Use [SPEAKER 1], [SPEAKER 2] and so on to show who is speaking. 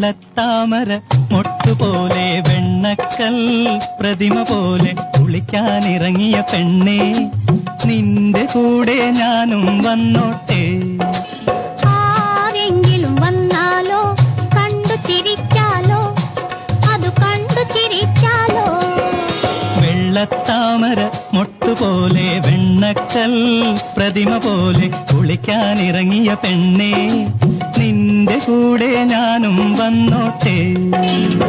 [SPEAKER 1] വെള്ളത്താമര മൊട്ടുപോലെ വെണ്ണക്കൽ പ്രതിമ പോലെ കുളിക്കാനിറങ്ങിയ പെണ്ണേ നിന്റെ കൂടെ ഞാനും വന്നോട്ടെ
[SPEAKER 2] ആരെങ്കിലും വന്നാലോ കണ്ടു ചിരിച്ചാലോ അത് കണ്ടു ചിരിച്ചാലോ
[SPEAKER 1] വെള്ളത്താമര മൊട്ടുപോലെ വെണ്ണക്കൽ പ്രതിമ പോലെ കുളിക്കാനിറങ്ങിയ പെണ്ണേ നിന്റെ കൂടെ ഞാനും വന്നോട്ടെ